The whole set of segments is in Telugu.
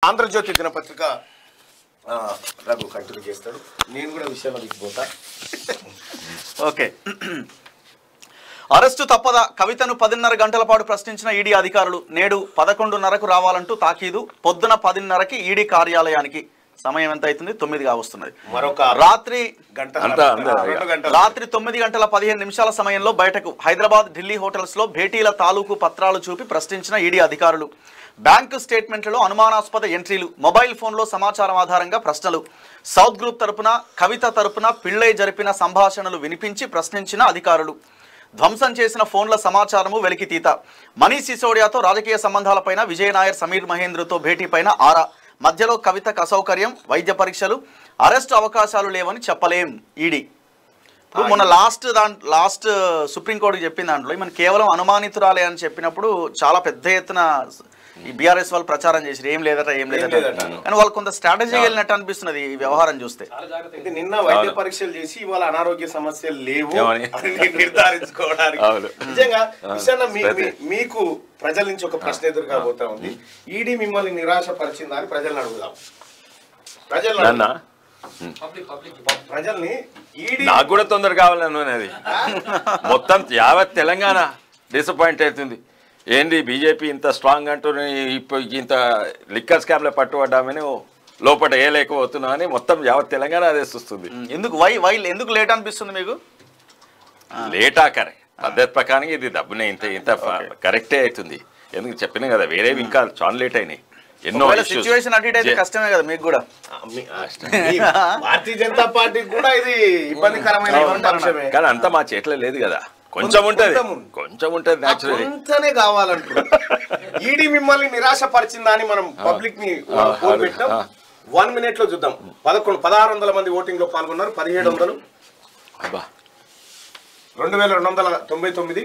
ఆంధ్రజ్యోతి దినపత్రిక ఆ, రఘు కంటిన్యూ చేస్తాడు నేను కూడా విషయంలో దిగిపోతా ఓకే అరెస్టు తప్పదా కవితను పదిన్నర గంటల పాటు ప్రశ్నించిన ఈడీ అధికారులు నేడు పదకొండున్నరకు రావాలంటూ తాకీదు పొద్దున పదిన్నరకి ఈడీ కార్యాలయానికి సమయం ఎంత అవుతుంది తొమ్మిది కావస్తున్నది మరొక రాత్రి గంట అంతా, అంతా. రెండు గంటలు రాత్రి తొమ్మిది గంటల పదిహేను నిమిషాల సమయంలో బయటకు హైదరాబాద్ ఢిల్లీ హోటల్స్ లో భేటీల తాలూకు పత్రాలు చూపి ప్రశ్నించిన ఈడీ అధికారులు బ్యాంకు స్టేట్మెంట్లలో అనుమానాస్పద ఎంట్రీలు మొబైల్ ఫోన్లో సమాచారం ఆధారంగా ప్రశ్నలు సౌత్ గ్రూప్ తరపున కవిత తరపున పిళ్ళై జరిపిన సంభాషణలు వినిపించి ప్రశ్నించిన అధికారులు ధ్వంసం చేసిన ఫోన్ల సమాచారము వెలికితీత మనీష్ సిసోడియాతో రాజకీయ సంబంధాలపైన విజయ్ నాయర్ సమీర్ మహేంద్రతో భేటీపైన ఆరా మధ్యలో కవితకు అసౌకర్యం వైద్య పరీక్షలు అరెస్టు అవకాశాలు లేవని చెప్పలేం ఈడీ ఇప్పుడు మొన్న లాస్ట్ దాంట్ లాస్ట్ సుప్రీంకోర్టుకి చెప్పిన దాంట్లో మన కేవలం అనుమానితురాలే అని చెప్పినప్పుడు చాలా పెద్ద ఎత్తున ఈ బీఆర్ఎస్ వాళ్ళు ప్రచారం చేసి ఏం లేదట ఏం లేదట లేదట. కానీ వాళ్ళు కొంత స్ట్రాటజీ వెళ్ళినట్టు అనిపిస్తున్నది ఈ వ్యవహారం చూస్తే అయితే నిన్న వైద్య పరీక్షలు చేసి ఇవాళ అనారోగ్య సమస్యలు లేవు ఏమని? అని నిర్ధారించుకోవడానికి అవును. నిజంగా విషయాన్న మీ- ప్రతి- మీ- మీకు ప్రజల నుంచి ఒక ప్రశ్న ఎదురు కాబోతా ఉంది ఈడీ మిమ్మల్ని నిరాశపరిచిందా అని ప్రజలను అడుగుదాం ప్రజలు నన్న ప్రజల్ని ఈడీ నాకు కూడా తొందర కావాలను అది మొత్తం యావత్ తెలంగాణ డిసప్పాయింట్ అవుతుంది ఏంది బీజేపీ ఇంత స్ట్రాంగ్ అంటూ ఇప్పుడు ఇంత లిక్కర్ స్కామ్లో పట్టుబడ్డామని లోపల వేయలేకపోతున్నా అని మొత్తం యావత్ తెలంగాణ అదే చూస్తుంది ఎందుకు వై వై ఎందుకు లేట్ అనిపిస్తుంది మీకు లేటా కరే పద్ధతి ప్రకారం ఇది డబ్బునే ఇంత ఇంత కరెక్టే అవుతుంది ఎందుకు చెప్పినా కదా వేరేవి ఇంకా చాలా లేట్ అయినాయి ఎన్నో issues. సిచ్యువేషన్ అటు ఇటు అయితే జే- కష్టమే కదా మీకు కూడా ఆ, మీ- ఆ, మీ భారతీయ జనతా పార్టీకి కూడా ఇది ఇబ్బందికరమైన అంశమే కానీ అంతా మా చేతిలో లేదు కదా కొంచెం ఉంటది కొంచెం ఉంది. కొంచెం ఉంటది ఆ న్యాచురల్లీ కొంచెమే కావాలంటున్నారు ఈడీ మిమ్మల్ని నిరాశపరిచిందా అని మనం పబ్లిక్ ని ఆ, పోల్ పెట్టాం ఆ. వన్ మినిట్ లో చూద్దాం పదకొండు పదహారు వందల మంది ఓటింగ్ లో పాల్గొన్నారు పదిహేడు వందలు అబ్బా రెండు వేల రెండు వందల తొంభై తొమ్మిది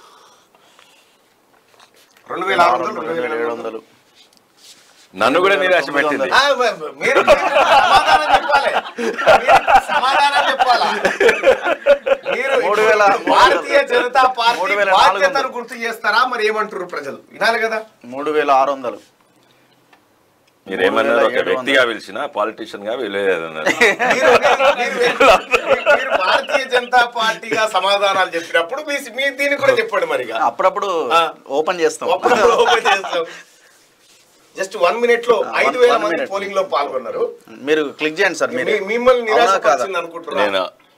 రెండు వేల ఆరు వందలు రెండు వేల ఏడు వందలు నన్ను కూడా నిరాశ పెట్టింది ఆ, మ- మ- మీరు సమాధానం చెప్పాలి మీరు సమాధానం చెప్పాలా మీరు మూడు వేల- భారతీయ జనతా పార్టీ మూడు వేల నాలుగు వందలు. బాధ్యతను గుర్తు చేస్తారా మరి ఏమంటారు ప్రజలు వినాలి కదా మూడు వేల ఆరు వందలు మీరు ఏమన్నారు ఒక ఏడు వ్యక్తిగా పిలిచిన పాలిటీషియన్ గా పిలలేదన్నారు మీరు మీరు- మీరు- మీరు భారతీయ జనతా పార్టీగా సమాధానాలు చెప్పినప్పుడు మీ మీ దీన్ని కూడా చెప్పండి మరిగా అప్పుడప్పుడు ఆ. ఓపెన్ చేస్తాం అప్పుడు ఓపెన్ చేస్తాం జస్ట్ వన్ మినిట్ లో ఆ, ఐదు one- వేల one మంది minute. పోలింగ్ లో పాల్గొన్నారు మీరు క్లిక్ చేయండి సార్ మీరు మీ- మిమ్మల్ని అవునా కాదా? నిరాశపరిచింది అనుకుంటున్నారు నేను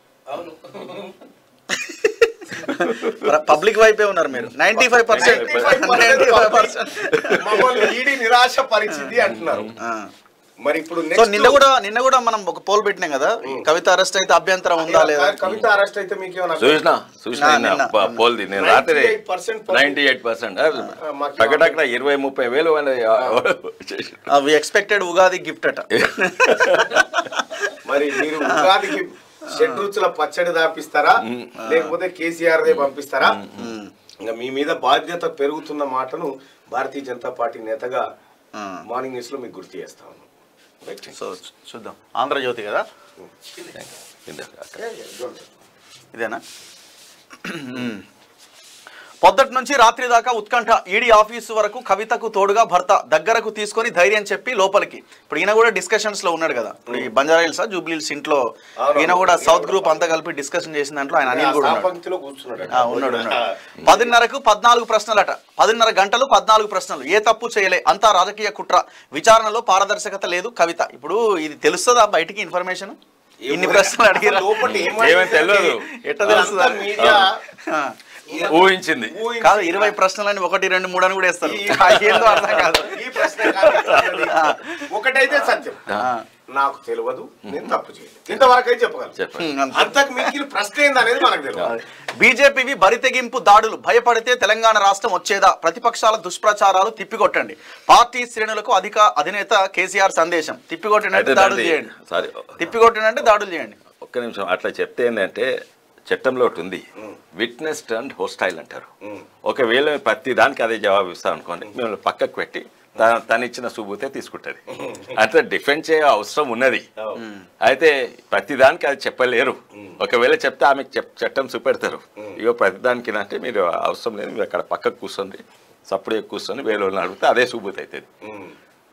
పబ్లిక్ వైపే ఉన్నారు మీరు నైన్టీ ఫైవ్ పర్సెంట్ 95% మమ్మల్ని ఈడీ నిరాశ పరిచింది అంటున్నారు మరి ఇప్పుడు సో next- నిన్న కూడా నిన్న కూడా మనం ఒక పోల్ పెట్టినాం కదా కవిత అరెస్ట్ అయితే అభ్యంతరం ఉందా లేదా కవిత అరెస్ట్ అయితే మీకు ఏమైనా చూసిన చూసిన నా, నిన్న నిన్న. ప- పోల్ది నేను రాత్రి 98% public- నైన్టీ ఎయిట్ పర్సెంట్ మాకు టకటక్కడ ఇరవై ముప్పై వేలు వాళ్ళు చేసి వి ఎక్స్పెక్టెడ్ ఉగాది గిఫ్ట్ అట మరి మీరు ఉగాదికి షెడ్ రుచుల పచ్చడి దాపిస్తారా లేకపోతే కేసీఆర్ దే పంపిస్తారా ఇంకా మీ మీద బాధ్యత పెరుగుతున్న మాటను భారతీయ జనతా పార్టీ నేతగా మార్నింగ్ న్యూస్ లో మీకు గుర్తు చేస్తా ఉన్నాం Right? సో చూద్దాం ఆంధ్రజ్యోతి కదా ఇదేనా పొద్దటి నుంచి రాత్రి దాకా ఉత్కంఠ ఈడీ ఆఫీసు వరకు కవితకు తోడుగా భర్త దగ్గరకు తీసుకొని ధైర్యం చెప్పి లోపలికి ఇప్పుడు ఈయన కూడా డిస్కషన్స్ లో ఉన్నాడు కదా ఇప్పుడు ఈ బంజారా హిల్స్ జూబ్లీ హిల్స్ ఇంట్లో అవును. ఈయన కూడా సౌత్ గ్రూప్ అంతా కలిపి డిస్కషన్ చేసిన దాంట్లో ఆయన అనిల్ కూడా ఆ ఉన్నాడు పంక్తిలో కూర్చున్నాడు ఆ, ఉన్నాడు ఉన్నాడు పదిన్నరకు పద్నాలుగు ప్రశ్నలట పదిన్నర గంటలు పద్నాలుగు ప్రశ్నలు ఏ తప్పు చేయలే అంతా రాజకీయ కుట్ర విచారణలో పారదర్శకత లేదు కవిత ఇప్పుడు ఇది తెలుస్తుందా బయటికి ఇన్ఫర్మేషన్ ఇన్ని ప్రశ్నలు అడిగారు లోపల ఏమీ తెలియదు. ఎట్ట తెలుస్తుందా? మీడియా ఆ. ఊహించింది కాదు ఇరవై ప్రశ్నలని ఒకటి రెండు మూడు అని కూడా వేస్తారు ఈ- ఆ, ఏందో అర్థం కాదు ఈ ప్రశ్న కాదు. ఒకటైతే సత్యం ఆ. నాకు తెలియదు నేను తప్పు చేయలేదు ఇంతవరకు అయితే చెప్పగలను చెప్పండి హ్మ్, అంతే. అంతకు మించిన ప్రశ్న ఏందనేది మనకు తెలియదు బీజేపీవి బరితెగింపు దాడులు భయపడితే తెలంగాణ రాష్ట్రం వచ్చేదా ప్రతిపక్షాల దుష్ప్రచారాలు తిప్పికొట్టండి పార్టీ శ్రేణులకు అధిక అధినేత కేసీఆర్ సందేశం తిప్పికొట్టినంటే అయితే దాడులు దాన్ని- చేయండి సారీ తిప్పికొట్టినంటే దాడులు చేయండి ఒక్క నిమిషం అట్లా చెప్తే ఏంటంటే చట్టంలో ఒకటి ఉంది విట్నెస్ అండ్ హోస్టైల్ అంటారు ఒకవేళ ప్రతి దానికి అదే జవాబు ఇస్తాం అనుకోండి మిమ్మల్ని పక్కకు పెట్టి త- తను ఇచ్చిన సుబూతే తీసుకుంటది అంటే డిఫెండ్ చేయ అవసరం ఉన్నది అయితే ప్రతి దానికి అది చెప్పలేరు ఒకవేళ చెప్తే ఆమెకు చెప్ చట్టం చూపెడతారు ఇగో ప్రతి దానికి అంటే మీరు అవసరం లేదు మీరు అక్కడ పక్కకు కూర్చోండి సప్పుడు కూర్చొని వేరే వాళ్ళని అడిగితే అదే సుబూత్ అవుతుంది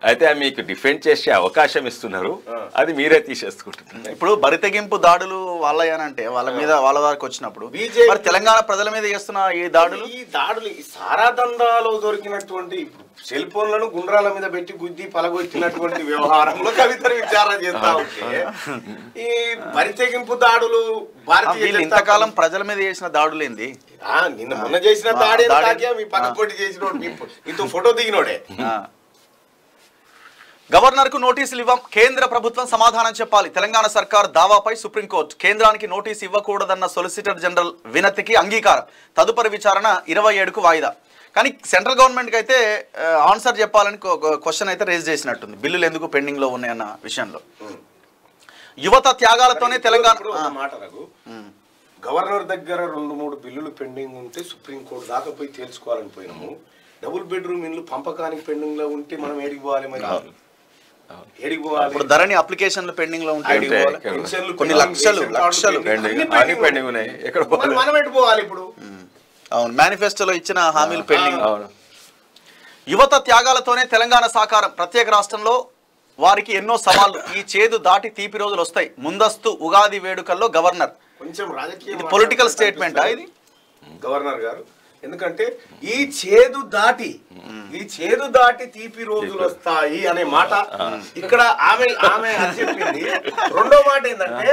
అయితే మీకు డిఫెండ్ చేసే అవకాశం ఇస్తున్నారు అది మీరే తీసేసుకుంటున్నారు ఇప్పుడు బరితెగింపు దాడులు వాళ్ళయ్యానంటే వాళ్ళ మీద వాళ్ళ వరకు వచ్చినప్పుడు BJP మరి తెలంగాణ ప్రజల మీద చేస్తున్న ఈ దాడులు ఈ దాడులు ఈ సారా దందాలో దొరికినటువంటి సెల్ ఫోన్లను గుండ్రాల మీద పెట్టి గుద్ది పలగొట్టినటువంటి వ్యవహారంలో కవితర విచారణ చేస్తా ఉంటే ఈ బరితెగింపు దాడులు ఆ, భారతీయ వీళ్ళు జనతా ఇంతకాలం ప్రజల మీద చేసిన దాడులు ఏంది ఆ, నిన్న మొన్న చేసిన ఆ, దాడి దాడి- తాకే మీ పక్క కొట్టి చేసినోడు మీ ఇంతో ఫోటో దిగినోడే ఆ. గవర్నర్ కు నోటీసులు ఇవ్వం కేంద్ర ప్రభుత్వం సమాధానం చెప్పాలి తెలంగాణ సర్కార్ దావాపై సుప్రీంకోర్టు కేంద్రానికి నోటీసు ఇవ్వకూడదన్న సొలిసిటర్ జనరల్ వినతికి అంగీకారం తదుపరి విచారణ ఇరవై ఏడుకు వాయిదా కానీ సెంట్రల్ గవర్నమెంట్కి అయితే ఆ, ఆన్సర్ చెప్పాలని క్వశ్చన్ అయితే రేజ్ చేసినట్టుంది బిల్లులు ఎందుకు పెండింగ్ లో ఉన్నాయన్న విషయంలో యువత త్యాగాలతోనే తెలంగాణ ఇప్పుడు ఒక మాట రఘు గవర్నర్ దగ్గర రెండు మూడు బిల్లులు పెండింగ్ ఉంటే సుప్రీంకోర్టు దాకా పోయి తేల్చుకోవాలని పోయినాము డబుల్ బెడ్రూమ్ ఇల్లు పంపకానికి పెండింగ్ లో ఉంటే మనం ఏడికి పోవాలి మరి ఏడికి పోవాలి ఇప్పుడు ధరణి అప్లికేషన్లు పెండింగ్ లో ఉంటాయి అంటే పోవాలి. ఇక్కడ పెన్షన్లు కొన్ని పెండింగ్, లక్షలు, రేషన్ కార్డులు లక్షలు. పెండింగ్, పెండింగ్ అన్ని అన్ని పెండింగ్ పెండింగ్ ఉన్నాయి ఎక్కడ మరి పోవాలి మనం ఎటు పోవాలి ఇప్పుడు అవును మేనిఫెస్టోలో ఇచ్చిన హామీలు పెండింగ్ అవును యువత త్యాగాలతోనే తెలంగాణ సాకారం ప్రత్యేక రాష్ట్రంలో వారికి ఎన్నో సవాళ్లు ఈ చేదు దాటి తీపి రోజులు వస్తాయి ముందస్తు ఉగాది వేడుకల్లో గవర్నర్ కొంచెం రాజకీయ ఇది పొలిటికల్ స్టేట్మెంటా ఇది గవర్నర్ గారు ఎందుకంటే ఈ చేదు దాటి ఈ చేదు దాటి తీపి రోజులు వస్తాయి అనే మాట ఇక్కడ ఆమె ఆమె అని చెప్పింది రెండో మాట ఏంటంటే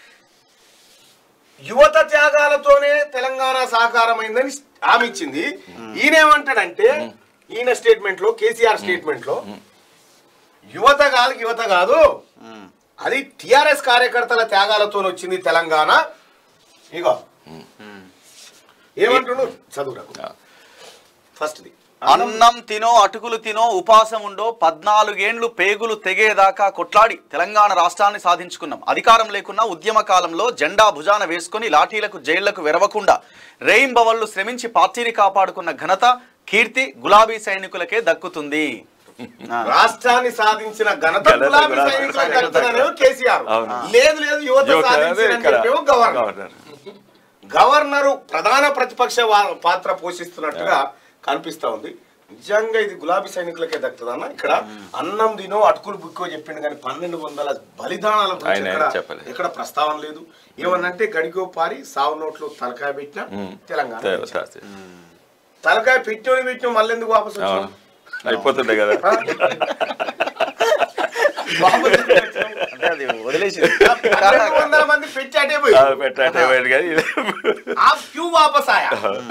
యువత త్యాగాలతోనే తెలంగాణ సాకారమైందని ఆమె ఇచ్చింది ఈయనేమంటాడంటే ఈయన స్టేట్మెంట్ లో కేసీఆర్ స్టేట్మెంట్ లో యువత కాదు యువత కాదు అది టిఆర్ఎస్ కార్యకర్తల త్యాగాలతో వచ్చింది తెలంగాణ ఇగో ఏమంటుండు చదువురకు ఫస్ట్ది అన్నం తినో అటుకులు తినో ఉపాసం ఉండో పద్నాలుగేండ్లు పేగులు తెగేదాకా కొట్లాడి తెలంగాణ రాష్ట్రాన్ని సాధించుకున్నాం అధికారం లేకున్నా ఉద్యమ కాలంలో జెండా భుజాన వేసుకుని లాఠీలకు జైళ్లకు వెరవకుండా రేయింబవళ్లు శ్రమించి పార్టీని కాపాడుకున్న ఘనత కీర్తి గులాబీ సైనికులకే దక్కుతుంది ఆ. రాష్ట్రాన్ని సాధించిన ఘనత ఘనత గులాబీ గులాబీ సైనికులకు సైనికులకు దక్కుతుందనేమో కేసీఆర్ అవును. లేదు లేదు యువత యువత అదే సాధించిందని ఇక్కడ చెప్పేమో గవర్నర్ గవర్నర్ గవర్నరు ప్రధాన ప్రతిపక్ష వా- పాత్ర పోషిస్తున్నట్టుగా కనిపిస్తా ఉంది నిజంగా ఇది గులాబీ సైనికులకే దక్కుతుందన్న ఇక్కడ అన్నం తినో అటుకులు బుక్కో చెప్పిండు కానీ పన్నెండు వందల బలిదానాల గురించి ఆయన ఎక్కడ చెప్పలేదు. ఎక్కడ ప్రస్తావన లేదు ఏమన్నంటే గడికో పారి సావు నోట్లు తలకాయ పెట్టిన తెలంగాణ తె- తలకాయ పెట్టిన పెట్టిన మళ్ళీ ఎందుకు వాపసు అవును వచ్చావు? అయిపోతుండే కదా వాపసు ఎందుకు వచ్చావు? అంటే అది వదిలేసి పన్నెండు వందల మంది పెట్టి అటే పోయి ఆ, పెట్టంటే పోయాడు కానీ ఆ క్యూ వాపస్ ఆయా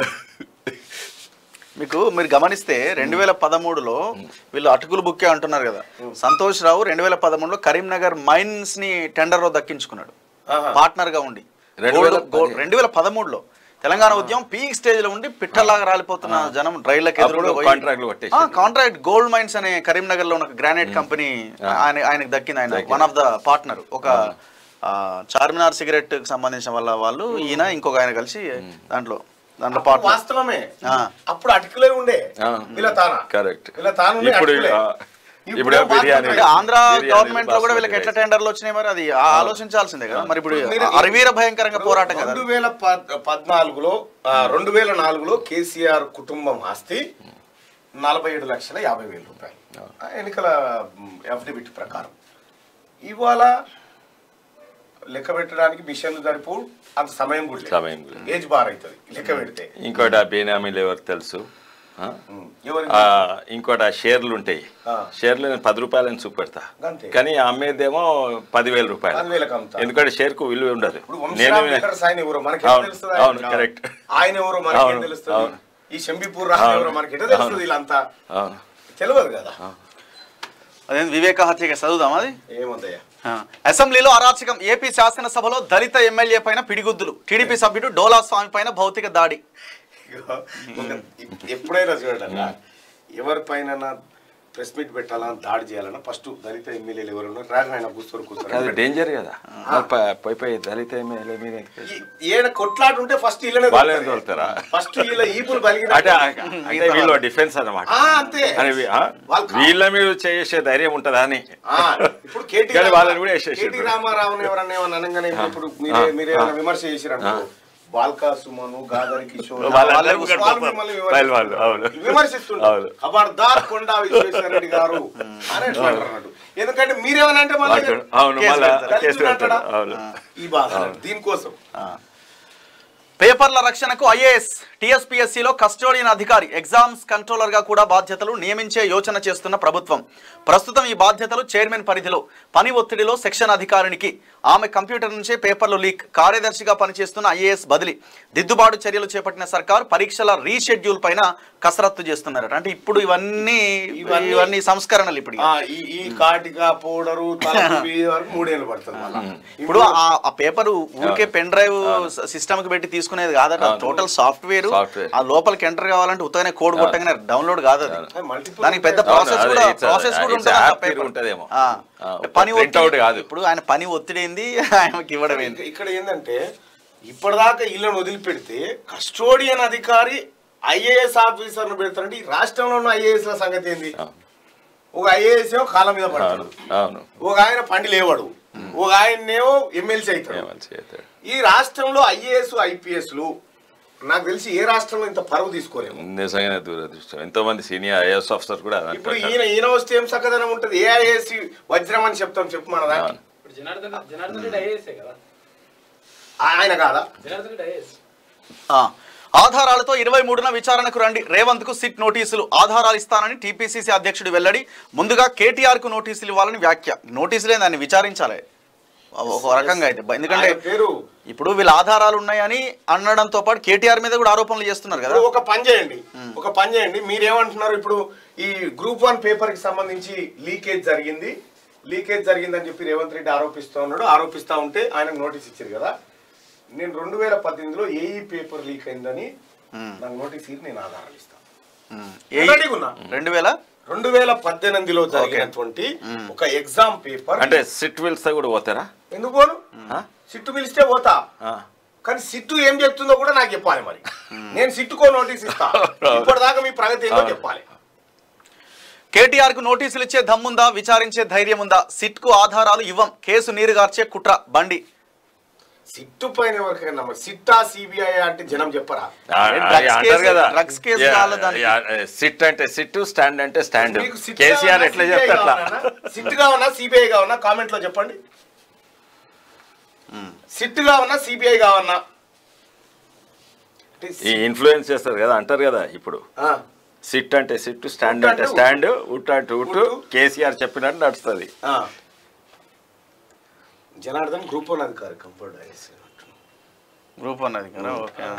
మీకు మీరు గమనిస్తే రెండు వేల పదమూడులో వీళ్ళు అటుకులు బుక్కే అంటున్నారు కదా సంతోష్ రావు రెండు వేల పదమూడులో కరీంనగర్ మైన్స్ ని టెండర్ లో దక్కించుకున్నాడు ఆహా. పార్ట్నర్ గా ఉండి రెండు వేల గోల్డ్- గోల్డ్- రెండు వేల పదమూడులో తెలంగాణ ఉద్యమం పీక్ స్టేజ్ లో ఉండి పిట్టలాగా రాలిపోతున్న జనం రైళ్లకు ఎదురుగా అప్పుడు కాంట్రాక్ట్లు కొట్టేసి కాంట్రాక్ట్ గోల్డ్ మైన్స్ అనే కరీంనగర్ లో ఉన్న గ్రానైట్ కంపెనీ ఆయన ఆయనకు దక్కింది ఆయన వన్ ఆఫ్ ద పార్ట్నర్ ఒక ఆ, చార్మినార్ సిగరెట్ కి సంబంధించిన వాళ్ళ వాళ్ళు ఈయన ఇంకొక ఆయన కలిసి దాంట్లో దాంట్లో పార్ట్నర్ వాస్తవమే ఆ. అప్పుడు అటుకులే ఉండే ఆ. వీళ్ళ తాన కరెక్ట్ వీళ్ళ తాను ఉండే ఇప్పుడు అటుకులే. ఆ, ఇప్పుడు ఇప్పుడు ఏం బిర్యానీ అంటే ఆంధ్ర బిర్యానీ గవర్నమెంట్ లో కూడా బాస్మతి వీళ్ళకి ఎట్లా రైస్. టెండర్లు వచ్చినాయి మరి అది ఆ- ఆలోచించాల్సిందే కదా మరి ఇప్పుడు మీరు- అరవీర భయంకరంగా పోరాటం కదా రెండు వేల పద్- పద్నాలుగులో ఆ, రెండు వేల నాలుగులో కేసీఆర్ కుటుంబం ఆస్తి నలభై ఏడు లక్షల యాభై వేల రూపాయలు ఆ, ఎన్నికల ఎఫ్డిబిట్ ప్రకారం ఇవాళ లెక్క పెట్టడానికి మిషన్లు సరిపోవు అంత సమయం కూడా లేదు. సమయం కూడా లేదు. ఏజ్ బార్ అవుతుంది లెక్క పెడితే ఇంకోటి ఆ బేనామీలు ఎవరు తెలుసు ఆ? ఉమ్, ఎవరి ఆ, ఇంకోటి ఆ షేర్లు ఉంటాయి ఆ. షేర్లు నేను పది రూపాయలని చూపెడతా అంతే. కానీ అమ్మేదేమో పదివేల రూపాయలు పదివేలకు అమ్ముతా. ఎందుకంటే షేర్ కు విలువ ఉండదు ఇప్పుడు నేను వంశీరామ్ వెంకటరస్ ఆయన ఎవరో మనకి అవును, తెలుస్తుంది అవును, correct. ఆయన ఎవరో మనకి అవును, తెలుస్తుంది అవును. ఈ శంబిపూర్ రాజు అవును, ఎవరో మనకి ఎట్లా తెలుస్తుంది అవును. వీళ్ళంతా అవును తెలియదు కదా అదే వివేక హత్యగా చదువుదాం అది ఏముందయ్యా ఆ. అసెంబ్లీలో అరాచకం ఏపీ శాసనసభలో దళిత ఎమ్మెల్యే పైన పిడిగుద్దులు టీడీపీ సభ్యుడు డోలా స్వామి పైన భౌతిక దాడి ఇగో, ఒక- ఎప్పుడైనా చూడండి ఎవరిపైన ప్రెస్ మీట్ పెట్టాలన్నా దాడి చేయాలన్నా ఫస్ట్ దళిత ఎమ్మెల్యేలు ఎవరు ఉన్నారు రాజు ఆయన కూర్చొని అది కూర్చొని డేంజర్ కదా మరి ప- పోయి పోయి దళిత ఎమ్మెల్యే మీద ఈయన కొట్లాట ఉంటే ఫస్ట్ ఇళ్ళనే వాళ్ళని తోలుతారా? ఫస్ట్ వీళ్ళ ఈపులు బలిగిన అంటే అంటే వీళ్ళు డిఫెన్స్ అన్నమాట ఆ, అంతే అని వీ- ఆ? వాళ్ళు కా- వీళ్ళ మీద చేసే ధైర్యం ఉంటుందా అని ఆ, ఇప్పుడు కేటీ కానీ రామా- వాళ్ళని కూడా వేసేసారు. కేటీ రామారావుని ఎవరన్నా ఏమన్నా అనగానే ఇప్పుడు మీరే మీరే ఏమైనా విమర్శ చేసిరనుకో బాల్కా సుమను గాదరి కిషోర్ వాళ్ళందరూ వాళ్ళు కూడా మిమ్మల్ని వాళ్ళు వాళ్ళు, అవును. విమర్శిస్తున్నారు. విమర్శిస్తుంటారు అవును. ఖబర్దార్ కొండా విశ్వేశ్వరరెడ్డి గారు అని అట్లా అంటున్నాడు ఎందుకంటే మీరేమని అంటే మళ్ళీ వాడు- అవును కేసు మళ్ళా పెడతారు. కేసు పెడతాడు అంటాడా? అవును ఈ బాధ దీనికోసం పేపర్ల రక్షణకు ఐఏఎస్ టీఎస్పీఎస్సీలో కస్టోడియన్ అధికారి ఎగ్జామ్స్ కంట్రోలర్ గా కూడా బాధ్యతలు నియమించే యోచన చేస్తున్న ప్రభుత్వం ప్రస్తుతం ఈ బాధ్యతలు చైర్మన్ పరిధిలో పని ఒత్తిడిలో సెక్షన్ అధికారినికి ఆమె కంప్యూటర్ నుంచే పేపర్లు లీక్ కార్యదర్శిగా పనిచేస్తున్న ఐఏఎస్ బదిలీ దిద్దుబాటు చర్యలు చేపట్టిన సర్కార్ పరీక్షల రీషెడ్యూల్ పైన కసరత్తు చేస్తున్నారట అంటే ఇప్పుడు ఇవన్నీ ఇవన్నీ- ఇవన్నీ సంస్కరణలు ఇప్పుడు ఆ, ఈ ఈ కాటిక పౌడరు తలకి వరకు మూడేళ్ళు పడుతుంది మళ్ళా ఇప్పుడు ఆ- ఆ పేపర్ ఊరికే పెన్ డ్రైవ్ సిస్టమ్ కి పెట్టి తీసుకునేది కాదట అవును. Total software Software. ఆ లోపలికి ఎంటర్ కావాలంటే ఉత్తగానే కోడ్ కొట్టగానే డౌన్లోడ్ కాదు అది అది multiple దానికి పెద్ద ఉంటాయి. ప్రాసెస్ అవును, కూడా అది it's a- ప్రాసెస్ కూడా it's a ఉంటుంది అంట app paper. తీరు ఉంటదేమో. ఆ. ఆ, పని print out ఒత్తిడి కాదు. ఇప్పుడు ఆయన పని ఒత్తిడి ఏంది ఆయనకి ఇవ్వడం ఏంది ఇక్కడ- ఇక్కడ ఏంటంటే ఇప్పటిదాకా ఇళ్ళను వదిలిపెడితే కస్టోడియన్ అధికారి ఐఏఎస్ ఆఫీసర్ ను పెడతారంటే ఈ రాష్ట్రంలో ఉన్న ఐఏఎస్ ల సంగతి ఏంది అవును. ఒక ఐఏఎస్ ఏమో కాళ్ళ మీద పడతాడు అవును అవును ఒక ఆయన పండి లేవాడు ఒక ఆయన్నేమో ఎమ్మెల్సీ అవుతాడు ఏమని చేస్తాడు ఈ రాష్ట్రంలో ఐఏఎస్ ఐపీఎస్లు నాకు తెలిసి ఏ రాష్ట్రంలో ఇంత పరువు తీసుకోలేము నిజంగానే దురదృష్టం ఎంతో మంది సీనియర్ ఐఎస్ ఆఫీసర్ కూడా అదే ఇప్పుడు అంటారు. ఈయన ఈయన వస్తే ఏం చక్కదనం ఉంటుంది ఏ ఐఏఎస్ వజ్రం అని చెప్తాం చెప్పు మన దానికి అవును. ఇప్పుడు జనార్దన్ జనార్దన్ రెడ్డి ఐఏఎస్ఏ కదా ఆయన కాదా జనార్దన్ రెడ్డి ఐఏఎస్ ఆ. ఆధారాలతో ఇరవై మూడున విచారణకు రండి రేవంత్ కు సిట్ నోటీసులు ఆధారాలు ఇస్తానని టీపీసీసీ అధ్యక్షుడు వెల్లడి ముందుగా కేటీఆర్ కు నోటీసులు ఇవ్వాలని వ్యాఖ్య నోటీసులే దాన్ని విచారించాలి ఒక రకంగా అయితే ఎందుకంటే ఆయన పేరు ఇప్పుడు వీళ్ళ ఆధారాలు ఉన్నాయని అనడంతో పాటు కేటీఆర్ మీద కూడా ఆరోపణలు చేస్తున్నారు కదా ఇప్పుడు ఒక పని చేయండి ఒక పని చేయండి మీరేమంటున్నారు ఇప్పుడు ఈ గ్రూప్ వన్ పేపర్ కి సంబంధించి లీకేజ్ జరిగింది లీకేజ్ జరిగిందని చెప్పి రేవంత్ రెడ్డి ఆరోపిస్తూ ఉన్నాడు ఆరోపిస్తా ఉంటే ఆయనకు నోటీస్ ఇచ్చారు కదా నేను రెండు వేల పద్దెనిమిదిలో ఏఈ పేపర్ లీక్ అయిందని నాకు నోటీస్ ఇచ్చి నేను ఆధారాలు ఇస్తాను ఉమ్. నేను రెడీగా ఉన్నా. రెండు వేల రెండు వేల పద్దెనిమిదిలో జరిగినటువంటి ఒక ఎగ్జామ్ పేపర్ అంటే సిట్ విల్స్ కూడా పోతారా ఎందుకు పోను ఆ? సిట్టు పిలిస్తే పోతా ఆ. కానీ సిట్టు ఏం చెప్తుందో కూడా నాకు చెప్పాలి మరి నేను సిట్టుకో నోటీస్ ఇస్తా ఇప్పటిదాకా మీ ప్రగతి ఏందో చెప్పాలి కేటీఆర్ కు నోటీసులు ఇచ్చే దమ్ముందా విచారించే ధైర్యం ఉందా సిట్ కు ఆధారాలు ఇవ్వం కేసు నీరుగార్చే కుట్ర బండి సిట్టు పైన ఎవరికైనా నమ్మకం. సిట్టా సిబిఐ అంటే జనం చెప్పరా ఆ, ఏ ఆ, drugs అంటారు కేసు- కదా drugs కేసు యా, కావాలి దానికి. యా, సిట్ అంటే సిట్ స్టాండ్ అంటే స్టాండ్ మీకు సిట్ కేసీఆర్ కావాలా, ఎట్లా CBI చెప్తే అట్లా కావాలనా? సిట్ కావన్నా సిబిఐ కావన్నా కామెంట్ లో చెప్పండి సిట్ కావన్నా సిబిఐ కావన్నా అంటే ఈ ఇన్ఫ్లుయెన్స్ చేస్తారు కదా అంటారు కదా ఇప్పుడు ఆ, సిట్ అంటే సిట్ స్టాండ్ ఉట్ అంటే అంటే స్టాండ్ ఉట్ అంటే ఉట్ ఉట్టు. కేసీఆర్ చెప్పినట్టు నడుస్తుంది ఆ. జనార్దన్ గ్రూప్ వన్ అధికారి కంఫర్ట్ ఐఎస్ గ్రూప్ అన్నది కదా ఓకే ఆ.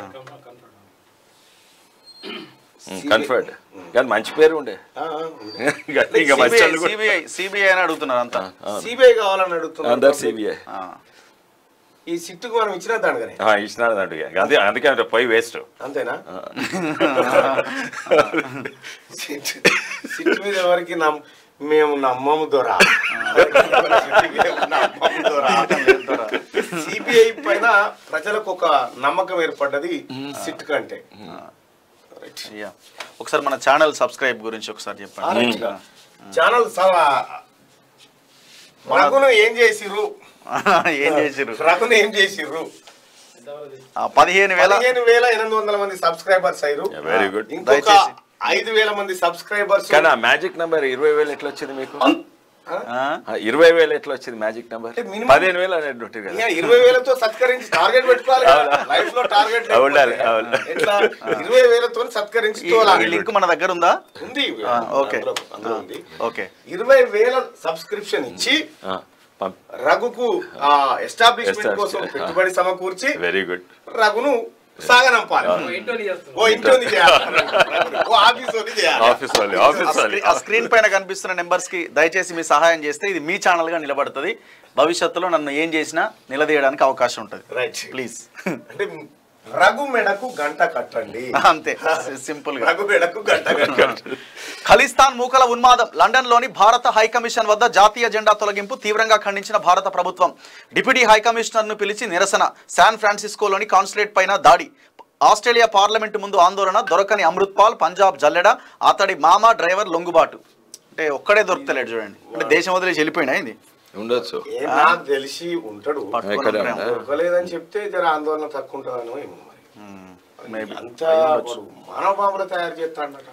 కన్ఫర్డ్ కానీ మంచి పేరు ఉండే ఇంకా ఇంకా మంచి వాళ్ళు కూడా- సిబిఐ సిబిఐ అని అడుగుతున్నారు అంతా సిబిఐ కావాలని అడుగుతున్నారు అందరు సిబిఐ ఆ. ఈ సిట్టుకు మనం ఇచ్చిన దానిగానే ఇచ్చినాడు అంటు అందుకే అందుకే అంటే పోయి వేస్ట్ అంతేనా సిట్ సిట్ మీద ఎవరికి నమ్ మేము నమ్మము దొరా నమ్మము దొరా సిబిఐ పైన ప్రజలకు ఒక నమ్మకం ఏర్పడ్డది సిట్ కంటే Right. అయ్యా ఒకసారి మన ఛానల్ సబ్స్క్రైబ్ గురించి ఒకసారి చెప్పండి Right గా. ఛానల్ రఘును ఏం చేసిర్రు ఏం చేసిర్రు రఘును ఏం చేసిర్రు ఎంతవరకు ఆ, పదిహేను వేల పదిహేను వేల ఎనిమిది వందల మంది సబ్స్క్రైబర్స్ అయ్యారు Yeah, very good. ఇంకొక దయచేసి. ఐదు వేల మంది సబ్స్క్రైబర్స్ కానీ ఆ మ్యాజిక్ నంబర్ ఇరవై వేలు ఎట్లా వచ్చింది మీకు ఆ? ఆ, ఇరవై వేలు ఎట్లా వచ్చింది మ్యాజిక్ నంబర్ అంటే minimum- పదిహేను వేలు అనేది ఉంటుంది కదా ఇరవై వేలతో సత్కరించి టార్గెట్ పెట్టుకోవాలి లైఫ్ లో టార్గెట్ ఉండాలి, అవును. ఎట్లా ఇరవై వేలతో సత్కరించి ఈ- ఈ లింక్ మన దగ్గర ఉందా ఉంది ఆ, ఓకే. అందులో- అందులో ఉంది ఓకే ఇరవై వేల సబ్స్క్రిప్షన్ ఇచ్చి ఆ, పంప్ రఘుకు ఎస్టాబ్లిష్మెంట్ Establish- కోసం పెట్టుబడి సమకూర్చి వెరీ గుడ్ రఘును సాగనంపాలి ఓ ఇంటోని చేస్తున్నాం ఓ ఇంట్లోని చేయాలి ఓ ఆఫీస్ చేయాలి ఆఫీస్ వాళ్ళు ఆ ఆఫీస్ వాళ్ళు స్క్రీ- ఆ స్క్రీన్ పైన కనిపిస్తున్న నెంబర్స్ కి దయచేసి మీ సహాయం చేస్తే ఇది మీ ఛానల్ గా నిలబడుతుంది భవిష్యత్తులో నన్ను ఏం చేసినా నిలదీయడానికి అవకాశం ఉంటుంది రైట్ ప్లీజ్ అంటే రఘు మెడకు గంట కట్టండి అంతే సింపుల్ గా రఘు మెడకు గంట కట్టండి ఖలిస్తాన్ మూకల ఉన్మాదం లండన్ లోని భారత హైకమిషన్ వద్ద జాతీయ జెండా తొలగింపు తీవ్రంగా ఖండించిన భారత ప్రభుత్వం డిప్యూటీ హైకమిషనర్ ను పిలిచి నిరసన శాన్ ఫ్రాన్సిస్కోలోని కాన్సులేట్ పైన దాడి ఆస్ట్రేలియా పార్లమెంటు ముందు ఆందోళన దొరకని అమృత్ పాల్ పంజాబ్ జల్లెడ అతడి మామ డ్రైవర్ లొంగుబాటు అంటే ఒక్కడే దొరుకుతలేడు చూడండి అంటే దేశం వదిలేసి వెళ్ళిపోయినా ఇది ఉండొచ్చు ఏం నాకు తెలిసి ఉంటాడు పట్టుకొని ఎక్కడ ఉంటాం. ఉన్నా? దొరకలేదని చెప్తే జర ఆందోళన తక్కువ ఉంటుందనో ఏమో మరి మేబీ అంతా మానవ బాంబులు తయారు చేస్తాడట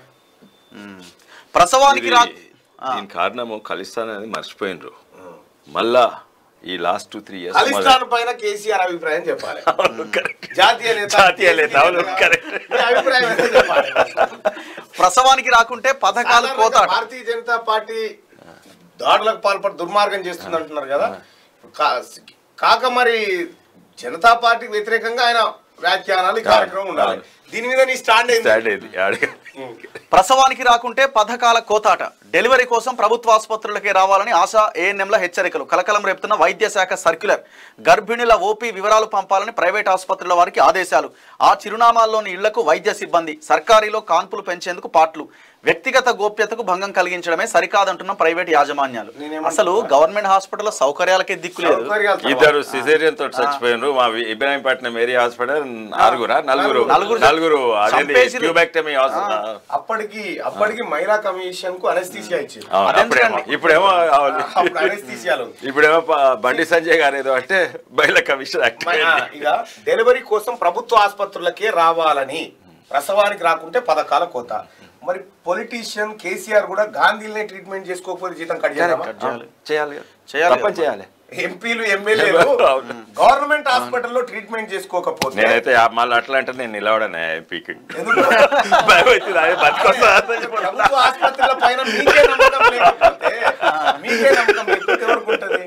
ప్రసవానికి ఇది- రా దీని కారణము ఖలిస్తాన్ మర్చిపోయినరు మళ్ళా ఈ last two three years Khalistan పైన కేసీఆర్ అభిప్రాయం చెప్పాలి జాతీయ నేత జాతీయ నేత, అవును, correct. మీ అభిప్రాయం ఏంటో చెప్పాలి ప్రసవానికి రాకుంటే పథకాలు సాధారణంగా కోతాడు భారతీయ జనతా పార్టీ దాడులకు పాల్పడి దుర్మార్గం చేస్తుంది అంటున్నారు కదా కా- కాక మరి జనతా పార్టీకి వ్యతిరేకంగా ఆయన వ్యాఖ్యానాలు ఈ కార్యక్రమం ఉండాలి దీని మీద నీ స్టాండ్ ఏంది స్టార్ట్ అయింది ఆడ- ప్రసవానికి రాకుంటే పథకాల కోతాట డెలివరీ కోసం ప్రభుత్వ ఆసుపత్రులకే రావాలని ఆశా ఏఎన్ఎంల హెచ్చరికలు కలకలం రేపుతున్న వైద్య శాఖ సర్క్యులర్ గర్భిణుల ఓపీ వివరాలు పంపాలని ప్రైవేట్ ఆసుపత్రుల వారికి ఆదేశాలు ఆ చిరునామాల్లోని ఇళ్లకు వైద్య సిబ్బంది సర్కారీలో కాన్పులు పెంచేందుకు పాట్లు వ్యక్తిగత గోప్యతకు భంగం కలిగించడమే సరికాదంటున్న ప్రైవేట్ యాజమాన్యాలు నేనేమంటున్నా? అసలు గవర్నమెంట్ హాస్పిటల్ సౌకర్యాలకే దిక్కులేదు సౌకర్యాలు తర్వాత. ఇద్దరు సిజేరియన్ తోటి చచ్చిపోయినారు మా వి- ఇబ్రాహీంపట్నం ఏరియా హాస్పిటల్ ఆరుగురా నలుగురు నలుగురు. నలుగురు అదేంటి చంపేసిర్రు. ట్యూబెక్టమీ హాస్పిటల్ అప్పటికి అప్పటికి మహిళా కమిషన్ కు అనస్థీసియా ఇచ్చింది అవును, అదెందుకండి? అప్పుడేమో ఇప్పుడేమో అప్పుడు అనస్థీసియాలు ఇప్పుడేమో ప- బండి సంజయ్ గారు ఏదో అంటే బయట కమిషన్ యాక్ట్ మ- ఆ, ఇక డెలివరీ కోసం ప్రభుత్వ ఆసుపత్రులకే రావాలని ప్రసవానికి రాకుంటే పథకాల కోత మరి పొలిటీషియన్ కేసీఆర్ కూడా గాంధీలనే ట్రీట్మెంట్ చేసుకోకపోతే జీతం కట్ చేయాలా చేయాలి. చేయాలి కదా. చేయాలి తప్పని కదా. చేయాలి ఎంపీలు ఎమ్మెల్యేలు అవును. గవర్నమెంట్ హాస్పిటల్లో ట్రీట్మెంట్ చేసుకోకపోతే నేనైతే ఆ- మళ్ళీ అట్లా అంటే నేను నిలవడనే ఎంపీకి ఎందుకు? భయం అవుతుంది అది బతికొస్తా ప్రభుత్వ ఆసుపత్రుల పైన మీకే నమ్మకం లేకపోతే మీకే నమ్మకం లేకపోతే ఎవరికి ఉంటది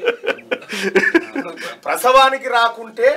ప్రసవానికి రాకుంటే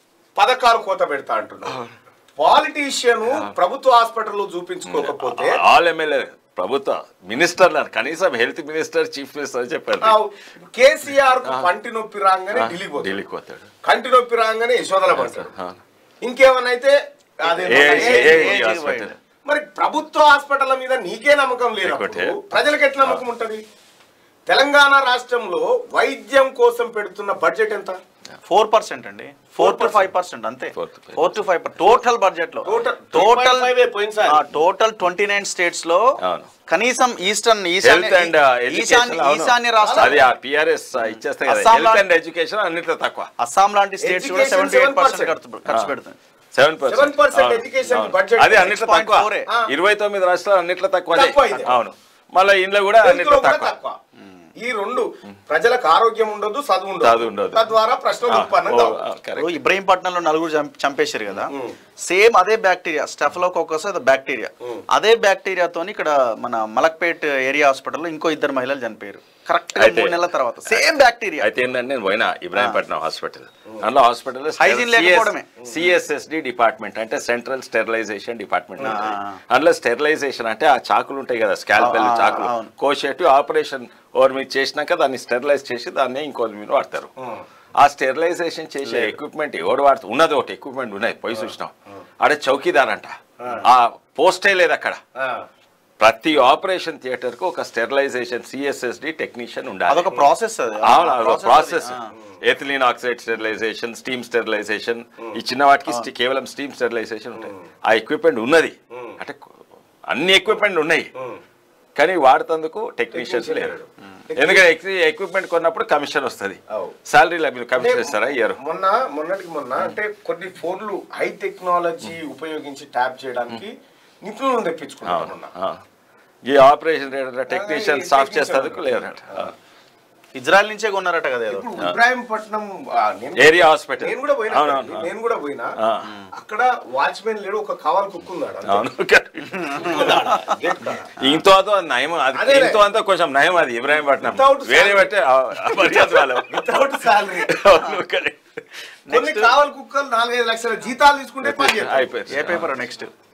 పథకాలు కోత పెడతా అంటున్నారు పాలిటీషియన్ ప్రభుత్వ హాస్పిటల్లో చూపించుకోకపోతే ఆల్ ఎమ్మెల్యే ప్రభుత్వ మినిస్టర్లు కనీసం హెల్త్ మినిస్టర్ చీఫ్ మినిస్టర్ అని చెప్పారు ఆ, కేసీఆర్ కు పంటి నొప్పి రాగానే ఢిల్లీ పోతాడు ఢిల్లీకి పోతాడు కంటి నొప్పి రాగానే యశోదల పడతాడు ఆ. ఇంకేమన్నా అయితే అదే ఏ- ఏ- ఏ- ఏ- హాస్పిటల్. మరి ప్రభుత్వ హాస్పిటల్ మీద నీకే నమ్మకం లేనప్పుడు లేకపోతే? ప్రజలకు ఎట్లా నమ్మకం ఉంటది తెలంగాణ రాష్ట్రంలో వైద్యం కోసం పెడుతున్న బడ్జెట్ ఎంత ఫోర్ పర్సెంట్ అండి ఫోర్ టు ఫైవ్ పర్సెంట్ అంతే Four to five. Four to five total budget లో Total- టోటల్ 3.5 ఏ పోయినసారి. టోటల్ ట్వంటీ నైన్ స్టేట్స్ లో అవును. కనీసం ఈస్టర్న్ హెల్త్ అండ్ ఈశాన్య ఈశాన్య రాష్ట్రాలు అది ఆ పిఆర్ఎస్ ఇచ్చేస్తే కదా అస్సాం హెల్త్ లా- అండ్ ఎడ్యుకేషన్ అన్నిట్లో తక్కువ అస్సాం లాంటి స్టేట్స్ కూడా Education సెవెంటీ ఎయిట్ పర్సెంట్ 7%. ఖర్చు పెడుతుంది సెవెన్ 7% education budget. అది అన్నిట్లో తక్కువ 6.4 ఆ. ఇరవై తొమ్మిది రాష్ట్రాలు అన్నిట్లో తక్కువ అదే. తక్కువ ఇది. అవును మళ్ళీ ఇంట్లో కూడా హెల్త్లో అన్నిట్లో కూడా తక్కువ తక్కువ ఈ రెండు ప్రజలకు ఆరోగ్యం ఉండదు చదువు చదువు ఉండదు ఉండదు. తద్వారా ప్రశ్నలు ఉత్పన్నం ఓ, కావు. ఆ, correct. ఇప్పుడు ఇబ్రహీంపట్నంలో నలుగురు చంప- చంపేశారు కదా సేమ్ అదే బ్యాక్టీరియా స్టెఫలోకోకస్ అదే బ్యాక్టీరియా అదే బ్యాక్టీరియాతో ఇక్కడ మన మలక్పేట్ ఏరియా హాస్పిటల్లో ఇంకో ఇద్దరు మహిళలు చనిపోయారు కరెక్ట్ గా అయితే- మూడు నెలల తర్వాత సేమ్ బ్యాక్టీరియా అయితే ఏంటంటే నేను పోయినా ఇబ్రాహీంపట్నం హాస్పిటల్ అందులో హాస్పిటల్ Hygiene లేకపోవడమే. సిఎస్ఎస్డి డిపార్ట్మెంట్ అంటే సెంట్రల్ స్టెరిలైజేషన్ డిపార్ట్మెంట్ అందులో స్టెరిలైజేషన్ అంటే ఆ చాకులు ఉంటాయి కదా స్కాల్పెల్ ఆ, ఆ, చాకులు అవును. కోసేటి ఆపరేషన్ ఓవర్ మీద చేసినాక దాన్ని స్టెరిలైజ్ చేసి దాన్ని ఇంకో మీద వాడతారు ఆ స్టెరిలైజేషన్ చేసే ఎక్విప్మెంట్ ఎవడు వాడుతూ ఉన్నది ఒకటి ఎక్విప్మెంట్ ఉన్నది పోయి చూసినాం ఆడ చౌకీదార్ అంట ఆ పోస్టే లేదు అక్కడ ఆ. ప్రతి ఆపరేషన్ థియేటర్ కు ఒక స్టెరిలైజేషన్ సిఎస్ఎస్డి టెక్నీషియన్ ఉండాలి అదొక ప్రాసెస్ అది అవును అదొక Process ప్రాసెస్ అది. ఆ. Ethylene oxide sterilisation steam sterilisation ఈ చిన్న వాటికి sti- కేవలం స్టీమ్ స్టెరిలైజేషన్ ఉంటాయి ఆ ఎక్విప్మెంట్ ఉన్నది అంటే అన్ని ఎక్విప్మెంట్ ఉన్నాయి కానీ వాడుతందుకు టెక్నీషియన్స్ Technician లేరు లేరు. ఎందుకంటే ఎక్విప్మెంట్ కొన్నప్పుడు కమిషన్ వస్తుంది అవు. శాలరీ మీరు కమిషన్ ఇస్తారా ఇయ్యరు మొన్న మొన్నటికి మొన్న అంటే కొన్ని ఫోన్లు హై టెక్నాలజీ ఉపయోగించి ట్యాప్ చేయడానికి నిపుణులను తెప్పించుకున్నాం అవును మొన్న ఆ. ఈ ఆపరేషన్ టెక్నీషియన్ ఈ సాఫ్ technician చేసేందుకు లేరట ఇజ్రాయెల్ నుంచే కొన్నారట కదా ఏదో ఇప్పుడు ఇబ్రాహీంపట్నం ఆ, నేను- ఏరియా హాస్పిటల్ నేను కూడా పోయినా అవునవును అక్కడికి. నేను కూడా పోయినా ఆ. అక్కడ వాచ్మెన్ లేడు ఒక కావాలి కుక్ ఉన్నాడు అంతే. అవును కుక్కున్నాడు. గేట్ కాడ. ఇంతో అదో నయం అది అదేలే. ఇంతో అంతా కొంచెం నయం అది ఇబ్రాహీంపట్నం Without వేరే salary. బట్టే మర్యాద వాళ్ళు వితౌట్ సాలరీ అవును, correct. కొన్ని కావాలి కుక్కలు నాలుగైదు లక్షల జీతాలు తీసుకుంటే పని చేస్తారు. అయిపోయింది ఏ పేపర్ నెక్స్ట్